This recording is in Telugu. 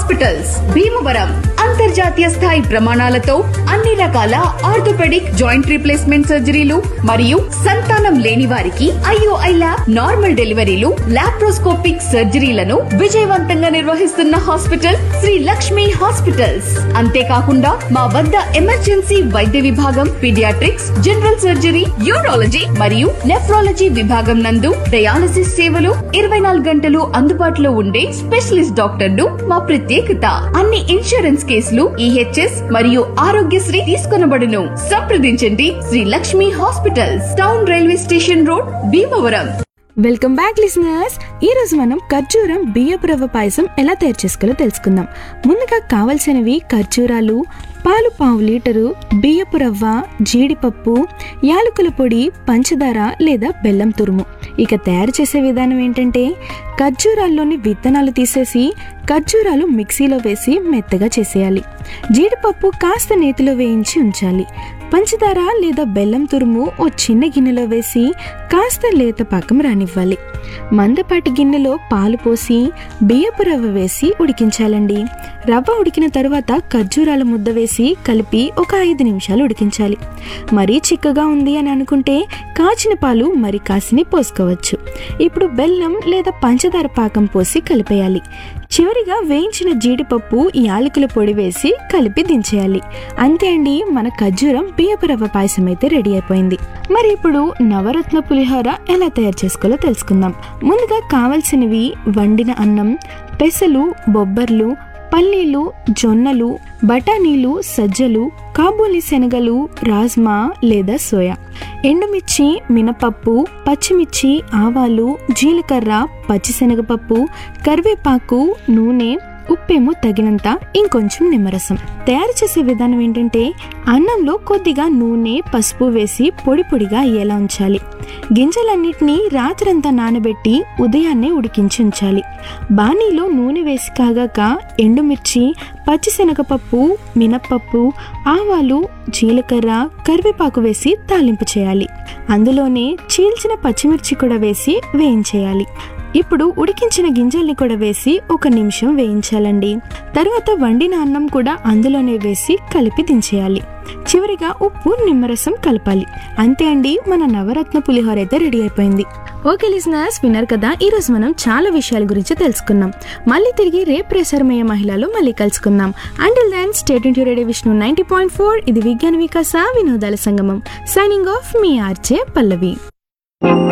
హాస్పిటల్స్ భీమవరం అంతర్జాతీయ స్థాయి ప్రమాణాలతో అన్ని రకాల ఆర్థోపెడిక్ జాయింట్ రీప్లేస్మెంట్ సర్జరీలు మరియు సంతానం లేని వారికి ఐఓఐ ల్యాబ్ నార్మల్ డెలివరీలు లాప్రోస్కోపిక్ సర్జరీలను విజయవంతంగా నిర్వహిస్తున్న హాస్పిటల్ శ్రీ లక్ష్మి హాస్పిటల్స్ అంతేకాకుండా మా వద్ద ఎమర్జెన్సీ వైద్య విభాగం పీడియాట్రిక్స్ జనరల్ సర్జరీ యూరాలజీ మరియు నెఫ్రాలజీ విభాగం నందు డయాలసిస్ సేవలు ఇరవై నాలుగు గంటలు అందుబాటులో ఉండే స్పెషలిస్ట్ డాక్టర్లు మా ప్రత్యేకత అన్ని ఇన్సూరెన్స్ కేసులు ఈహెచ్ఎస్ మరియు ఆరోగ్యశ్రీ తీసుకొనబడును సంప్రదించండి Sri Lakshmi hospitals town railway station road Bhimavaram welcome back listeners ఈ రోజు మనం ఖర్జూరం బియ్యపు రవ్వ పాయసం ఎలా తయారు చేసుకోవాలో తెలుసుకుందాం ముందుగా కావలసినవి ఖర్జూరాలు పాలు పావు లీటరు బియ్యపు రవ్వ జీడిపప్పు యాలకుల పొడి పంచదార లేదా బెల్లం తురుము ఇక తయారు చేసే విధానం ఏంటంటే ఖర్జూరాల్లోని విత్తనాలు తీసేసి ఖర్జూరాలు మిక్సీలో వేసి మెత్తగా చేసేయాలి జీడిపప్పు కాస్త నేతిలో వేయించి ఉంచాలి పంచదార లేదా బెల్లం తురుము ఓ చిన్న గిన్నెలో వేసి కాస్త లేత పాకం రానివ్వాలి మందపాటి గిన్నెలో పాలు పోసి బియ్యపు రవ్వ వేసి ఉడికించాలండి రవ్వ ఉడికిన తర్వాత ఖర్జూరాల ముద్ద వేసి కలిపి ఒక ఐదు నిమిషాలు ఉడికించాలి మరీ చిక్కగా ఉంది అని అనుకుంటే కాచిన పాలు మరి కాసిని పోసుకోవచ్చు ఇప్పుడు బెల్లం లేదా పంచదార పాకం పోసి కలిపేయాలి చివరిగా వేయించిన జీడిపప్పు యాలకుల పొడి వేసి కలిపి దించేయాలి అంతే అండి మన ఖర్జూరం బియ్యపు రవ్వ పాయసం అయితే రెడీ అయిపోయింది మరి ఇప్పుడు నవరత్న పులిహోర ఎలా తయారు చేసుకోవాలో తెలుసుకుందాం ముందుగా కావలసినవి వండిన అన్నం పెసలు బొబ్బర్లు పల్లీలు జొన్నలు బఠానీలు సజ్జలు కాబూలి శనగలు రాజ్మా లేదా సోయా ఎండుమిర్చి మినపప్పు పచ్చిమిర్చి ఆవాలు జీలకర్ర పచ్చిశనగపప్పు కరివేపాకు నూనె ఉప్పేమో తగినంత ఇంకొంచెం నిమ్మరసం తయారు చేసే విధానం ఏంటంటే అన్నంలో కొద్దిగా నూనె పసుపు వేసి పొడి పొడిగా అయ్యేలా ఉంచాలి గింజలన్నిటినీ రాత్రంతా నానబెట్టి ఉదయాన్నే ఉడికించి ఉంచాలి బాణీలో నూనె వేసి కాగాక ఎండుమిర్చి పచ్చిశనగపప్పు మినప్పప్పు ఆవాలు జీలకర్ర కరివేపాకు వేసి తాలింపు చేయాలి అందులోనే చీల్చిన పచ్చిమిర్చి కూడా వేసి వేయించేయాలి ఇప్పుడు ఉడికించిన గింజల్ని కూడా వేసి ఒక నిమిషం వేయించాలండి తర్వాత వండిన అన్నం కూడా అందులోనే వేసి కలిపి దించేయాలి చివరిగా ఉప్పు నిమ్మరసం కలపాలి అంతే అండి మన నవరత్న పులిహోర అయితే రెడీ అయిపోయింది ఓకే లిజనర్స్ విన్నారు కదా ఈ రోజు మనం చాలా విషయాల గురించి తెలుసుకున్నాం మళ్ళీ తిరిగి రేపు ప్రసారమయ్యే మహిళలు మళ్ళీ కలుసుకుందాం until then stay tuned to radio Vishnu ninety point four ఇది విజ్ఞాన వికాస వినోదాల సంగమం సైనింగ్ ఆఫ్ మీ ఆర్చే పల్లవి